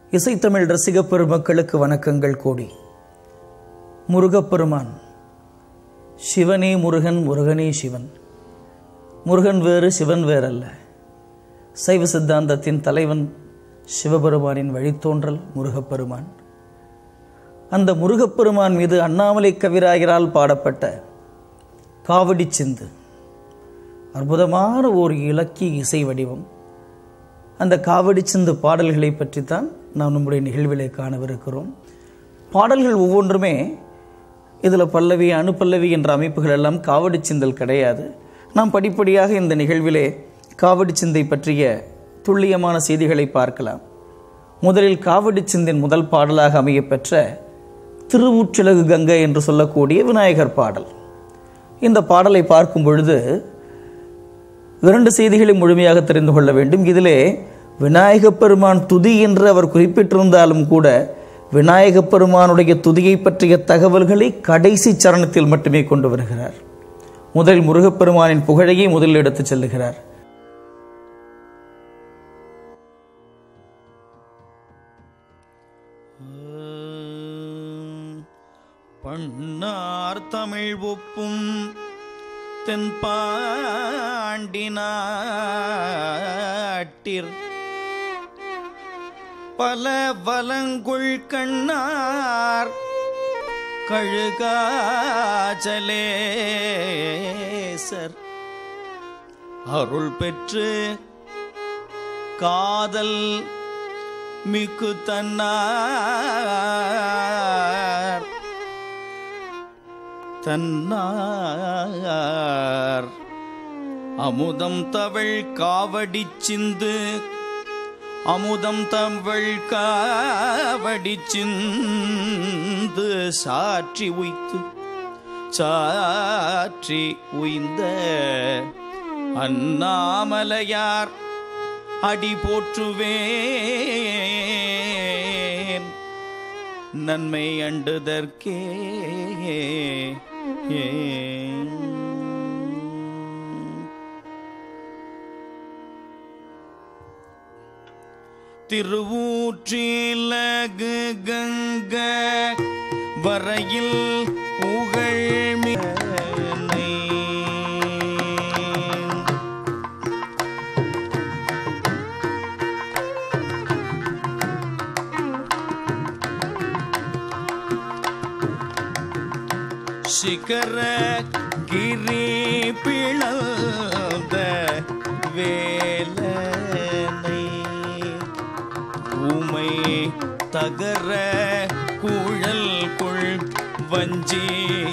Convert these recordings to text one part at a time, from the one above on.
இசைத்தமிழ் ரசிக பெருமக்களுக்கு வணக்கங்கள் கோடி முருகப்பெருமான் சிவனே முருகன் முருகனே சிவன் முருகன் வேறு சிவன் வேறல்ல சைவ சித்தாந்தத்தின் தலைவன் சிவபெருமானின் வழித்தோன்றல் முருகப்பெருமான் அந்த முருகப்பெருமான் மீது அண்ணாமலை கவிராயரால் பாடப்பட்ட காவடி சிந்து அற்புதமான ஒரு இலக்கிய இசை வடிவம் அந்த காவடி சிந்து பாடல்களை பற்றித்தான் நாம் நம்முடைய நிகழ்விலே காணவிருக்கிறோம் பாடல்கள் ஒவ்வொன்றுமே இதில் பல்லவி அணுப்பல்லவி என்ற அமைப்புகள் எல்லாம் காவடி சிந்தல் கிடையாது நாம் படிப்படியாக இந்த நிகழ்விலே காவடி சிந்தை பற்றிய துல்லியமான செய்திகளை பார்க்கலாம் முதலில் காவடி சிந்தின் முதல் பாடலாக அமையப்பெற்ற திருவூற்றிலகு கங்கை என்று சொல்லக்கூடிய விநாயகர் பாடல் இந்த பாடலை பார்க்கும் பொழுது இரண்டு செய்திகளை முழுமையாக தெரிந்து கொள்ள வேண்டும் இதிலே விநாயகப் பெருமான் துதி என்று அவர் குறிப்பிட்டிருந்தாலும் கூட விநாயகப் பெருமானுடைய துதியை பற்றிய தகவல்களை கடைசி சரணத்தில் மட்டுமே கொண்டு வருகிறார் முதலில் முருகப்பெருமானின் புகழையே முதலில் எடுத்துச் செல்லுகிறார் பண்ணார் தமிழ் ஒப்பும் தென்பாண்டி நாட்டிற் பல வலங்குள் கண்ணார் கழுகாச்சலேசர் அருள் பெற்று காதல் மிக்கு தன்னார் தன்னார் அமுதம் தவள் காவடி சிந்து அமுதம் தவள் காவடி சிந்து சாற்றி உய்த்து சாற்றி உய்ந்த அண்ணாமலையார் அடி போற்றுவேன் நன்மை அண்டுதற்கே திருவூற்றிலகு கங்க வரையில் புகழ்மி சிகர கிரி பிளந்த வேலனை உமை தகர குழல் கொள் வஞ்சி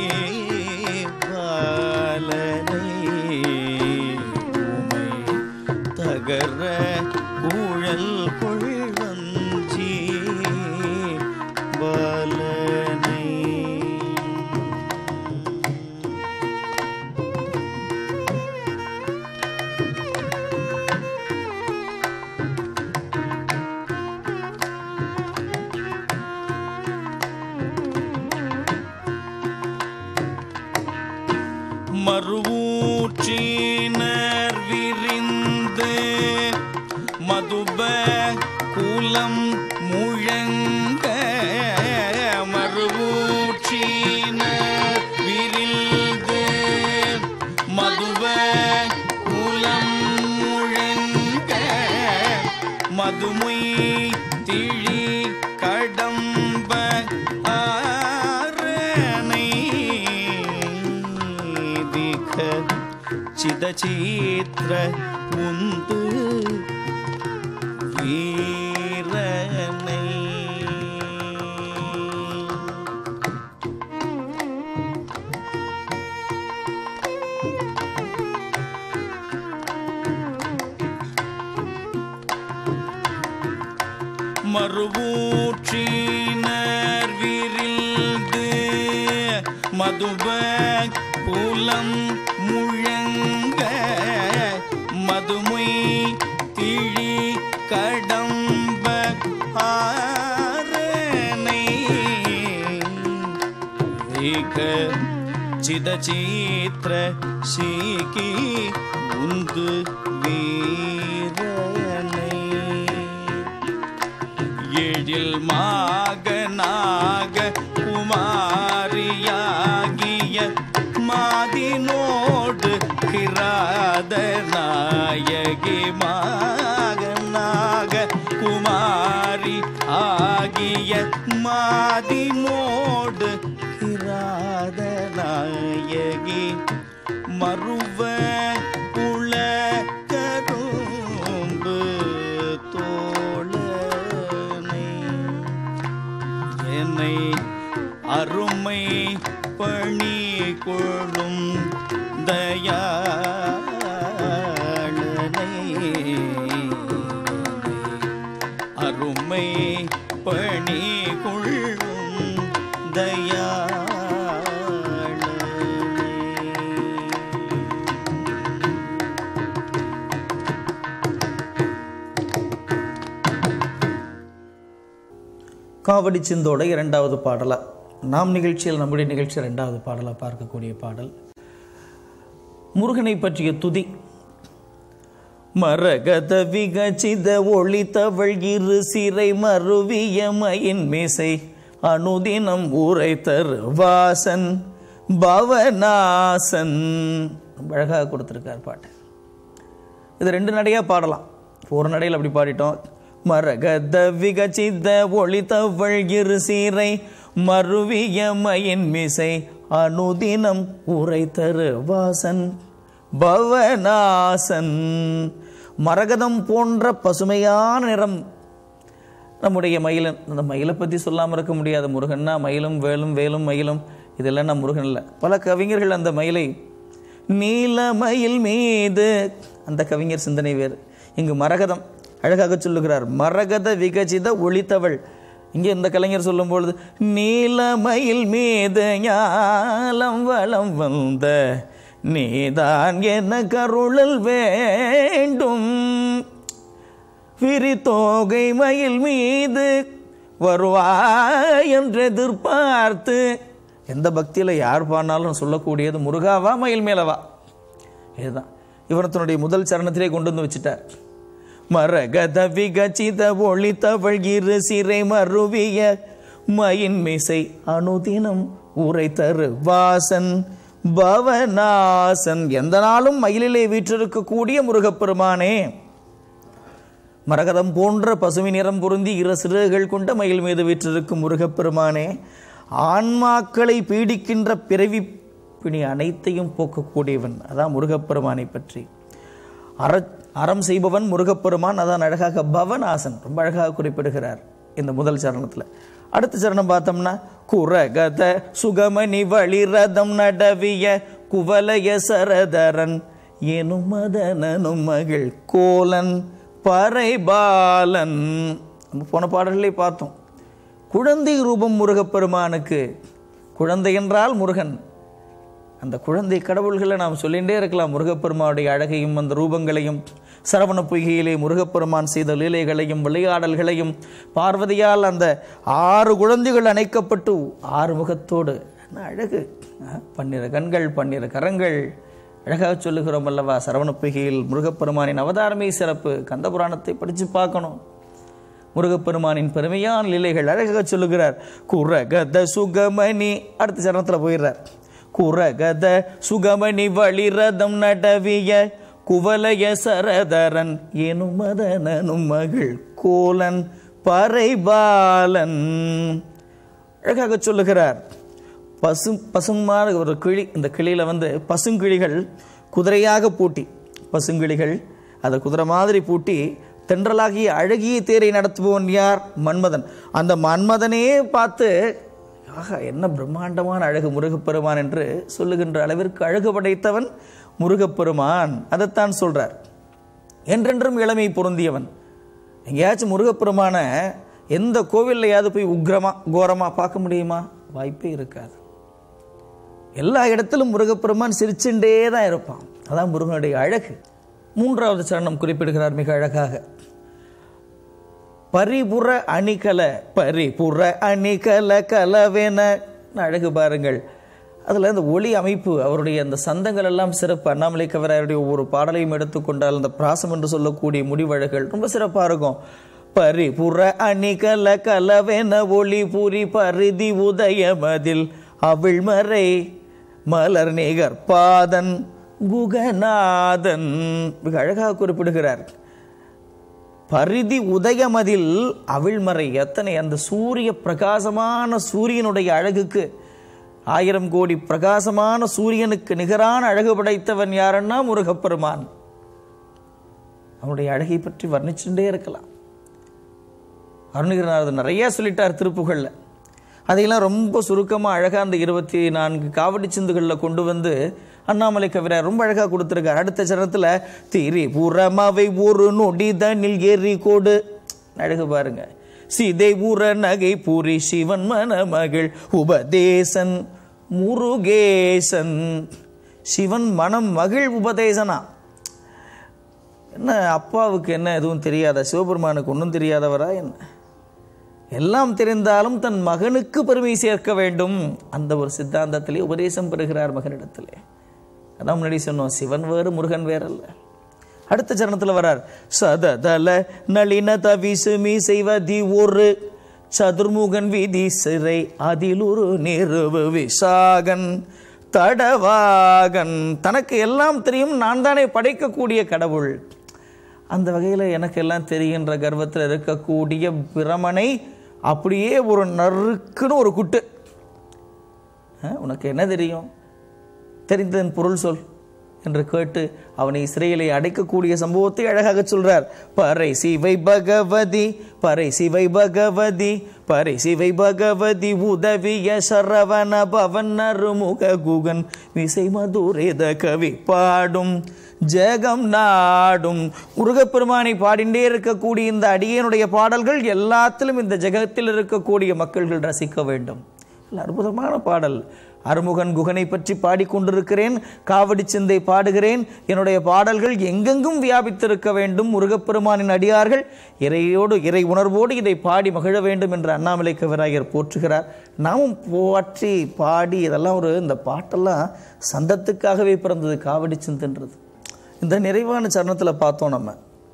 பாலனை உமை தகர குழல் கொள் வஞ்சி பாலனை மறுவூற்றினர் விரிந்து மதுப குலம் முழங்க மறுவூற்றினர் விரிந்து மதுப குலம் முழங்க மதுமை திழி கடம்ப ஆரணை திக சிதச்சித்ர உந்து வீரனை மறுவூற்றினர் விரிந்து மதுப புலம் முழங்க மதுமை திழி கடம்ப ஆரணை ஏக சிதச்சித்ர சீகி உந்து வீரனை ஏழ் மாகனாக குமாரியாகிய மாதினோடு கிராத நாயகி மாகனாக குமாரி ஆகிய மாதினோடு கிராத நாயகி மறுவ உள கரும்பு தோழனை என்னை அருமை பணி கொள்ளும் தயாளனை அருமை பணி கொள்ளும் தயாளனை காவடி சிந்தோட இரண்டாவது பாடலா நாம் நிகழ்ச்சியில் நம்முடைய நிகழ்ச்சி இரண்டாவது பாடலா பார்க்கக்கூடிய பாடல் முருகனை பற்றிய துதி மரகத விகச்சித ஒளித்தவள் இரு சிறை மருவிய மயின் மீசை அனுதினம் ஊரை தரு வாசன் பவநாசன் ரொம்ப அழகாக கொடுத்துருக்கார் பாட்டு இது ரெண்டு நடையாக பாடலாம் ஒரு நடையில் அப்படி பாடிட்டோம் மரகத விகச்சித ஒளித்தவள் இரு சீரை மருவிய மயின் மிசை அனுதினம் உரை தரு வாசன் பவநாசன் மரகதம் போன்ற பசுமையான நிறம் நம்முடைய மயிலன் அந்த மயிலை பற்றி சொல்லாமல் இருக்க முடியாது முருகன்னா மயிலும் வேலும் வேலும் மயிலும் இதெல்லாம் நான் முருகன் இல்லை பல கவிஞர்கள் அந்த மயிலை நீல மயில் மீது அந்த கவிஞர் சிந்தனை வேறு இங்கு மரகதம் அழகாக சொல்லுகிறார் மரகத விகசித ஒளித்தவள் இங்கே இந்த கலைஞர் சொல்லும் பொழுது நீலமயில் மீது ஞாலம் வளம் வந்த நீதான் என்ன கருளல் வேண்டும் விரித்தோகை மயில் மீது வருவாய் என்று எதிர்பார்த்து எந்த பக்தியில் யார் பாடினாலும் சொல்லக்கூடியது முருகாவா மயில் மேலவா இதுதான் இவர் தன்னுடைய முதல் சரணத்திலே கொண்டு வந்து வச்சுட்டார் மரகத விகச்சித ஒளித்தவள் இரு சிறை மருவிய மயின் மிசை அனுதினம் உரை தரு வாசன் பவநாசன் எந்த நாளும் மயிலிலே வீற்றிருக்கக்கூடிய முருகப்பெருமானே மரகதம் போன்ற பசுமை நிறம் பொருந்தி இரு சிறுகள் கொண்ட மயில் மீது வீற்றிருக்கும் முருகப்பெருமானே ஆன்மாக்களை பீடிக்கின்ற பிறவி பிணி அனைத்தையும் போக்கக்கூடியவன் அதான் முருகப்பெருமானை பற்றி அற அறம் செய்பவன் முருகப்பெருமான் அதான் அழகாக பவநாசன் ரொம்ப அழகாக குறிப்பிடுகிறார் இந்த முதல் சரணத்தில் அடுத்த சரணம் பார்த்தோம்னா குரகத சுகமணி வழிரதம் நடவிய குவலய சரதரன் எனும் மதனனும் மகிழ் கோலன் பறைபாலன் நம்ம போன பாடல்களை பார்த்தோம் குழந்தை ரூபம் முருகப்பெருமானுக்கு குழந்தை என்றால் முருகன் அந்த குழந்தை கடவுள்களை நாம் சொல்லிகிட்டே இருக்கலாம் முருகப்பெருமானுடைய அழகையும் அந்த ரூபங்களையும் சரவண பொய்கையிலே முருகப்பெருமான் செய்த லீலைகளையும் விளையாடல்களையும் பார்வதியால் அந்த ஆறு குழந்தைகள் அணைக்கப்பட்டு ஆறு முகத்தோடு என்ன அழகு ஆ, பன்னிரு கண்கள் பன்னிரு கரங்கள் அழகாக சொல்லுகிறோம் அல்லவா சரவண பொய்கையில் முருகப்பெருமானின் அவதாரமே சிறப்பு கந்தபுராணத்தை படித்து பார்க்கணும் முருகப்பெருமானின் பெருமையான லீலைகள் அழகாக சொல்லுகிறார் குரகத சுகமணி அடுத்த சரணத்தில் போயிடுறார் குரகத சுகமணி வழிரதம் நடவிய குவலய சரதரன் எனும் மதனனும் மகிழ் கோலன் பறைபாலன் அழகாக சொல்லுகிறார் பசு பசுமாறு ஒரு கிளி இந்த கிளியில் வந்து பசுங்கிளிகள் குதிரையாக பூட்டி பசுங்கிளிகள் அதை குதிரை மாதிரி பூட்டி தென்றலாகிய அழகிய தேரை நடத்துபவன் யார் மன்மதன் அந்த மன்மதனே பார்த்து ஆகா என்ன பிரம்மாண்டமான அழகு முருகப்பெருமான் என்று சொல்லுகின்ற அளவிற்கு அழகு படைத்தவன் முருகப்பெருமான் அதைத்தான் சொல்றார் என்றென்றும் இளமை பொருந்தியவன் எங்கேயாச்சும் முருகப்பெருமான எந்த கோவில்லையாவது போய் உக்ரமா கோரமா பார்க்க முடியுமா வாய்ப்பே இருக்காது எல்லா இடத்திலும் முருகப்பெருமான் சிரிச்சுண்டே தான் இருப்பான் அதான் முருகனுடைய அழகு மூன்றாவது சரணம் குறிப்பிடுகிறார் மிக அழகாக பரிபுற அணிகல பரிபுற அணிகல கலவென அழகு பாருங்கள் அதில் இந்த ஒளி அமைப்பு அவருடைய அந்த சந்தங்கள் எல்லாம் சிறப்பு அண்ணாமலை கவராருடைய ஒவ்வொரு பாடலையும் எடுத்துக்கொண்டால் அந்த பிராசம் என்று சொல்லக்கூடிய முடிவழகுகள் ரொம்ப சிறப்பாக இருக்கும் பரிபுற அணிகல கலவென ஒளி புரி பரிதி உதயமதில் அவிழ்மறை மலர் நிகர் பாதன் குகநாதன் மிக அழகாக குறிப்பிடுகிறார் பரிதி உதயமதில் அவிழ்மறை எத்தனை அந்த சூரிய பிரகாசமான சூரியனுடைய அழகுக்கு ஆயிரம் கோடி பிரகாசமான சூரியனுக்கு நிகரான அழகு படைத்தவன் யாருன்னா முருகப்பெருமான் அவனுடைய அழகை பற்றி வர்ணிச்சுட்டே இருக்கலாம் அருணகிரிநாதர் நிறைய சொல்லிட்டார் திருப்புகள்ல அதையெல்லாம் ரொம்ப சுருக்கமாக அழகாக அந்த இருபத்தி நான்கு காவடி சிந்துகளில் கொண்டு வந்து அண்ணாமலை கவிரார் ரொம்ப அழகாக கொடுத்துருக்கார் அடுத்த சரணத்தில் திரி புறமாவை ஒரு நொடி தனில் ஏறி கொடு அழகு பாருங்க சிதை உற நகை பூரி சிவன் மணமகள் உபதேசன் முருகேசன் சிவன் மனம் மகிழ் உபதேசனா என்ன அப்பாவுக்கு என்ன எதுவும் தெரியாதா சிவபெருமானுக்கு ஒன்றும் தெரியாதவரா என்ன எல்லாம் தெரிந்தாலும் தன் மகனுக்கு பெருமை சேர்க்க வேண்டும் அந்த ஒரு சித்தாந்தத்திலே உபதேசம் பெறுகிறார் மகனிடத்திலே அதான் முன்னாடி சொன்னோம் சிவன் வேறு முருகன் வேறல்ல அடுத்த சரணத்தில் வரார் சததல நளின தவிசுமி செய்வதி ஒரு சதுர்முகன் விதி சிறை அதில் ஒரு நிறுவு விசாகன் தடவாகன் தனக்கு எல்லாம் தெரியும் நான் தானே படைக்கக்கூடிய கடவுள் அந்த வகையில் எனக்கு எல்லாம் தெரிகின்ற கர்வத்தில் இருக்கக்கூடிய பிரமனை அப்படியே ஒரு நறுக்குன்னு ஒரு குட்டு ஆ, உனக்கு என்ன தெரியும் தெரிந்ததன் பொருள் சொல் என்று கேட்டு அவனை சிறையிலே அடைக்கக்கூடிய சம்பவத்தை அழகாக சொல்றார் பறை சிவை பகவதி பறை சிவை பகவதி பறை சிவை பகவதி உதவிய சரவண பவன் அருமுக குகன் விசை மதுரேத கவி பாடும் ஜெகம் நாடும் முருகப்பெருமானை பாடிண்டே இருக்கக்கூடிய இந்த அடியனுடைய பாடல்கள் எல்லாத்திலும் இந்த ஜெகத்தில் இருக்கக்கூடிய மக்கள்கள் ரசிக்க வேண்டும் நல்ல அற்புதமான பாடல் அருமுகன் குகனை பற்றி பாடிக்கொண்டிருக்கிறேன் காவடி சிந்தை பாடுகிறேன் என்னுடைய பாடல்கள் எங்கெங்கும் வியாபித்திருக்க வேண்டும் முருகப்பெருமானின் அடியார்கள் இறையோடு இறை உணர்வோடு இதை பாடி மகிழ வேண்டும் என்று அண்ணாமலை கவிராயர் போற்றுகிறார் நாமும் போற்றி பாடி இதெல்லாம் ஒரு இந்த பாட்டெல்லாம் சந்தத்துக்காகவே பிறந்தது காவடி சிந்துன்றது இந்த நிறைவான சரணத்தில் பார்த்தோம் நம்ம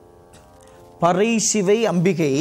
பறை சிவை அம்பிகை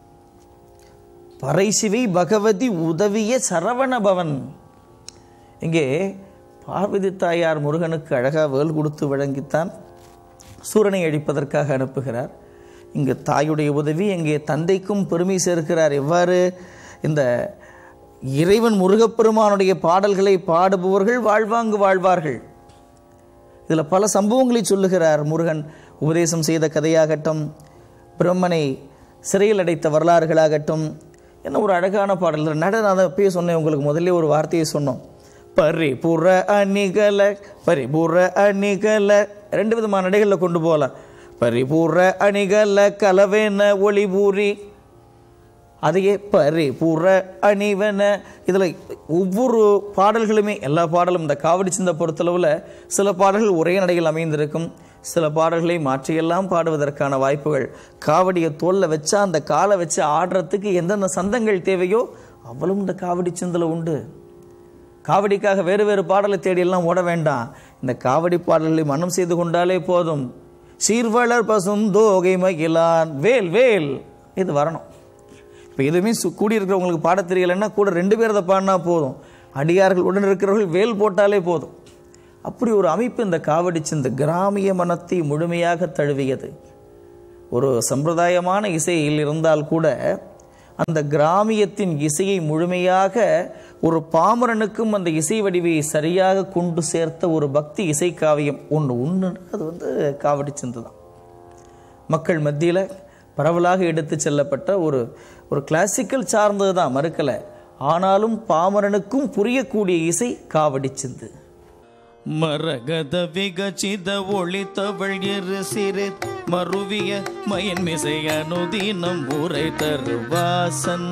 பறைசிவை பகவதி உதவிய சரவணபவன் இங்கே பார்வதி தாயார் முருகனுக்கு அழகாக வேல் கொடுத்து வழங்கித்தான் சூரனை அழிப்பதற்காக அனுப்புகிறார் இங்கு தாயுடைய உதவி இங்கே தந்தைக்கும் பெருமை சேர்க்கிறார் எவ்வாறு இந்த இறைவன் முருகப்பெருமானுடைய பாடல்களை பாடுபவர்கள் வாழ்வாங்கு வாழ்வார்கள் இதில் பல சம்பவங்களை சொல்லுகிறார் முருகன் உபதேசம் செய்த கதையாகட்டும் பிரம்மனை சிறையில் அடைத்த வரலாறுகளாகட்டும் என்ன ஒரு அழகான பாடல் நட நான் அதை அப்பயே சொன்னேன் உங்களுக்கு முதல்ல ஒரு வார்த்தையை சொன்னோம் பரிபுற அணிகல பரிபுற அணிகல ரெண்டு விதமான நடைகளில் கொண்டு போகலாம் பரிபுற அணிகல கலவேன ஒளிபூரி அதையே பரிபுற அணிவன இதில் ஒவ்வொரு பாடல்களுமே எல்லா பாடலும் இந்த காவடி சிந்த பொறுத்தளவில் சில பாடல்கள் ஒரே நடையில் அமைந்திருக்கும் சில பாடல்களை மாற்றியெல்லாம் பாடுவதற்கான வாய்ப்புகள் காவடியை தோல்ல வச்சா அந்த காலை வச்சு ஆடுறதுக்கு எந்தெந்த சந்தங்கள் தேவையோ அவ்வளவும் இந்த காவடி சிந்தில் உண்டு காவடிக்காக வேறு வேறு பாடலை தேடியெல்லாம் ஓட வேண்டாம் இந்த காவடி பாடல்களை மனம் செய்து கொண்டாலே போதும் சீர்வளர் பசும் தோகை மகிழான் வேல் வேல் இது வரணும் இப்போ எதுவுமே சு கூடியிருக்கிறவங்களுக்கு பாட தெரியலைன்னா கூட ரெண்டு பேர் அதை பாடினா போதும் அடியார்கள் உடன் இருக்கிறவர்கள் வேல் போட்டாலே போதும் அப்படி ஒரு அமைப்பு இந்த காவடி இந்த கிராமிய மனத்தை முழுமையாக தழுவியது ஒரு சம்பிரதாயமான இசையில் இருந்தால் கூட அந்த கிராமியத்தின் இசையை முழுமையாக ஒரு பாமரனுக்கும் அந்த இசை வடிவை சரியாக கொண்டு சேர்த்த ஒரு பக்தி இசை காவியம் ஒன்று ஒன்று அது வந்து காவடி சிந்து தான் மக்கள் மத்தியில் பரவலாக எடுத்து செல்லப்பட்ட ஒரு ஒரு கிளாசிக்கல் சார்ந்தது தான் மறுக்கலை ஆனாலும் பாமரனுக்கும் புரியக்கூடிய இசை காவடி சிந்து மரகத விகச்சித ஒளித்தவள் இரு சிறு மருவிய மயன் மிசை அனுதீனம் உரை தருவாசன்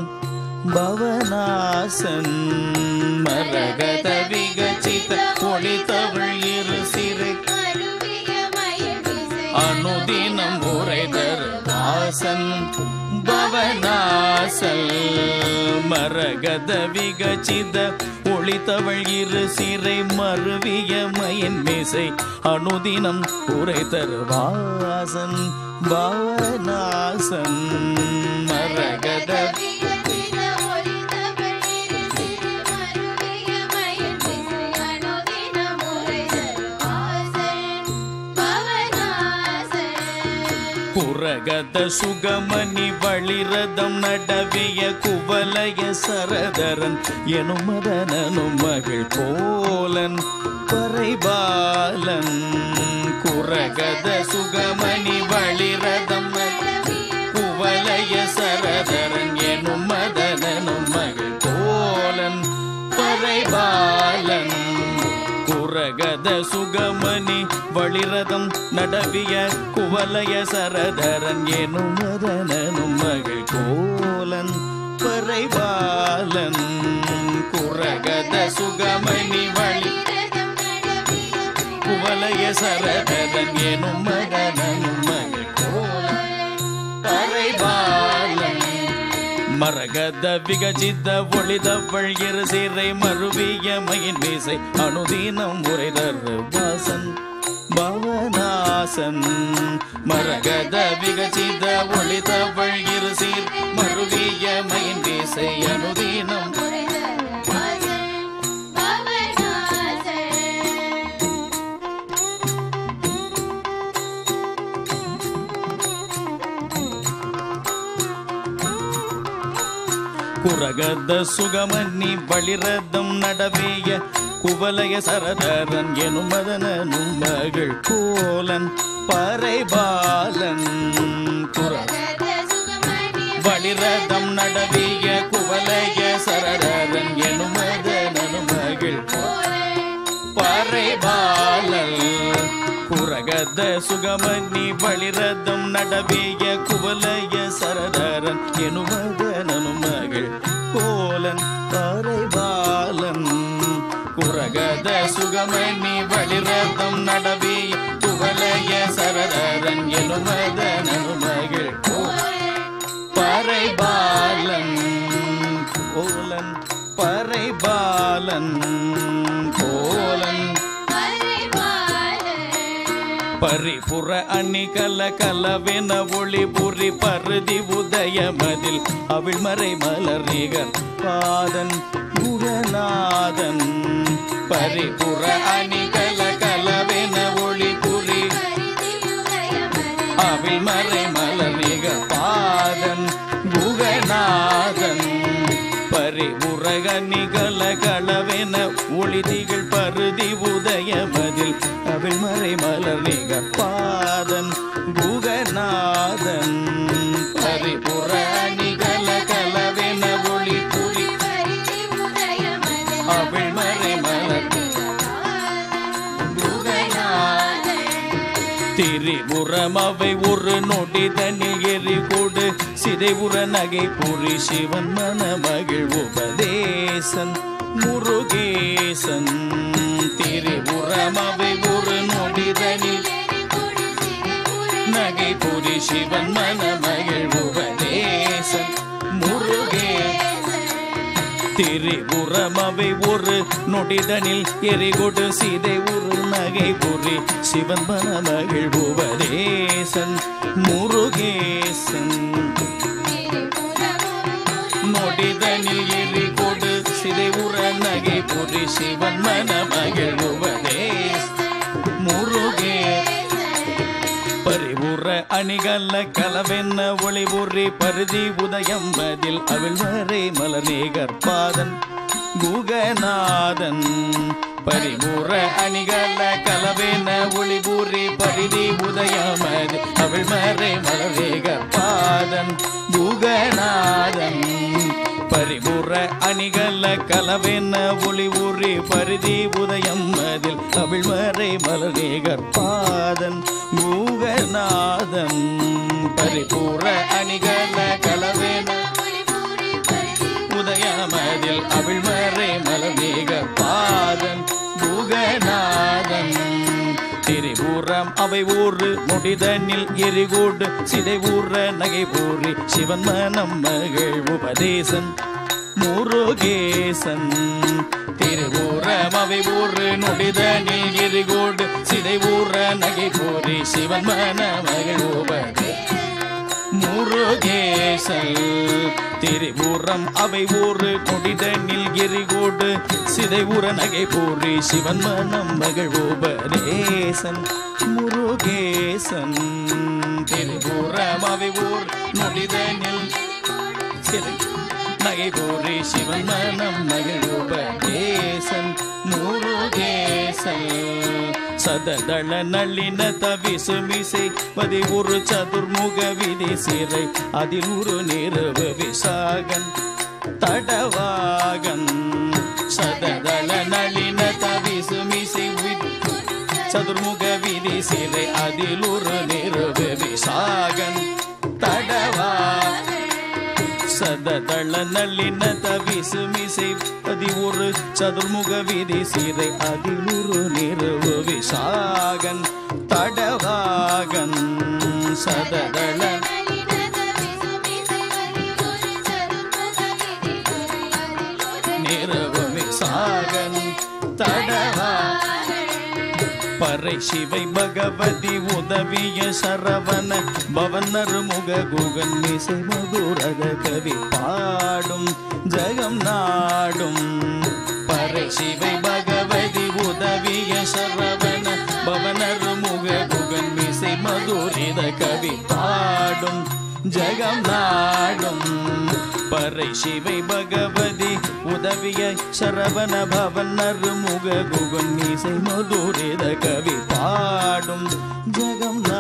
பவனாசன் மரகத விகச்சித ஒளித்தவள் இரு சிறு அனுதினம் உரை தருவாசன் பவனாசல் மரகத விகச்சித ஒளித்தவள் இரு சிறை மருவிய மயன் மிசை அனுதினம் உரை தருவாசன் பவனாசன் மரகத சுகமணி வளிரதம் நடவிய குவலய சரதரன் எனும் மதனனும் மகள் போலன் பறைபாலன் குரகத சுகமணி வளிரதம் குவலய சரதரன் எனும் மதனனும் மகள் போலன் பறைபாலன் குரகத சுகமணி வளிரதம் நடவிய குவலய சரதரன் எனும் மதனனும் மகள் கோலன் பறைபாலன் குரகத சுகமணி வழி குவலய சரதரன் எனும் மதனனும் மகள் கோலன் பறைபாலன் மரகத விகஜித ஒளிதவள் இரு சீரை மருவிய மயின் மீசை அனுதீனம் உரைதர் வாசன் பவனாசன் மரகத விகஜித ஒளிதவள் இரு சீர் மருவிய மயின் மீசை அனுதீனம் குரகத சுகமன்னி வளிரதம் நடவேய குவலய சரதரன் எனும் மதனனும் மகள் கோலன் பறைபாலன் குரக வளிரதம் நடவிய குவலய சரதரன் எனும் மதனனும் மகள் பறைபாலல் குரகத சுகமன்னி வளிரதம் நடவிய குவலய சரதரன் எனுமதனனும் மகள் கோலன் பறைபாலன் குரகத சுகமணி வளிரதம் நடவிய குவலய சரதரன் எனுமதனனும் மகள் பறைபாலன் கோலன் பறைபாலன் கோலன் பரிபுற அணி கல கலவென ஒளி புரி பருதி உதயமதில் அவிழ் மறை மலர் நிகர் பாதன் குகநாதன் பரிபுற அணி கல கலவென ஒளி புரி அவிழ் மறை மலர் நிகர் பாதன் குகநாதன் பரிபுறக நிகழ களவென ஒளிதிகள் பருதி உதயமதில் அவிழ் மறை மலர் நிகர் பாதன் குகநாதன் பரிபுற நிகழ களவென ஒளி புரி அவிழ் மறை மலர் திரிபுரம் அவை ஒரு நொடி தனில் எரி கொடு சிதைவுற நகை புரி சிவன் மனமகிழ் உபதேசன் முருகேசன் திரிபுரம் அவை ஒரு நொடி தனில் நகை புரி சிவன் மனமகிழ் உபதேசன் முருகேசன் திரிபுரம் அவை ஒரு நொடிதனில் எரிகொடு சீதை ஒரு நகை புரி சிவன் மனமகிழ் உபதேசன் முருகேசன் நொடிதனில் எரிகொடு சிதை உற நகை புரி சிவன் மனமகிழ் உபதேச முருகே பரிவுற அணிகல்ல கலவென்ன ஒளிபுரி பருதி உதயம் பதில் அவிழ் மறை மலநேகர் பாதன் குகநாதன் பரிபூர அணிகல்ல கலவென ஒளிபூரி பரிதி உதயமது அவிழ் மறை மலநேகர் பாதன் குகநாதன் பரிபூர அணிகல்ல கலவென ஒளி ஊறி பரிதி உதயம் அதில் அவிழ்மறை மலநேகர் பாதன் மூகநாதன் பரிபூர அணிகல்ல கலவென உதயமதில் அவிழ்மறை மலநேகர் பாதன் பூகநாதன் திரிபூரம் அவை ஊறு முடிதனில் எரிகூடு சிதை ஊற நகை பூரி சிவன் மனம் மகள் உபதேசன் முருகேசன் திருபூரம் அவை ஊறு நொடிதனில் எரிகூடு சிதை ஊற நகை பூரி சிவன் மன மகள் உபதேசன் முருகேசல் திரிபுரம் அவை ஊறு கொடிதனில் எரிகோடு சிதைவுற நகை பூரி சிவன் மனம் மகள் உபதேசன் முருகேசன் திருபுறமவை ஊர் நொடிதனில் சிறை நகைபூரி சிவன் மனம் மகிழுபதேசன் முருகேசன் சததள நளின தவிசுமிசை மதி ஒரு சதுர்முக விதி சிறை அதில் ஒரு நிறுவ விசாகன் தடவாகன் சததள நளின தவிசுமிசை வி- சதுர்முக விதி சிறை அதில் ஒரு நிறுவ விசாகன் தடவா சததள நளின தவிசு மிசை அதி ஒரு சதுர்முக விதி சிறை அதில் ஒரு நிறுவு விசாகன் தடவாகன் சததள நிறுவு விசாகன் தடவா பறை சிவை பகவதி உதவிய சரவண பவனர் முக குகன் மிசை மதுரக கவி பாடும் ஜெகம் நாடும் பறை சிவை பகவதி உதவிய சரவண பவனர் முக குகன் மிசை மதுரித கவி பாடும் ஜெகம் நாடும் பறை சிவை பகவதி உதவிய சரவண பவனர் முக குகன் மீசை மதுரித கவி பாடும் ஜெகம்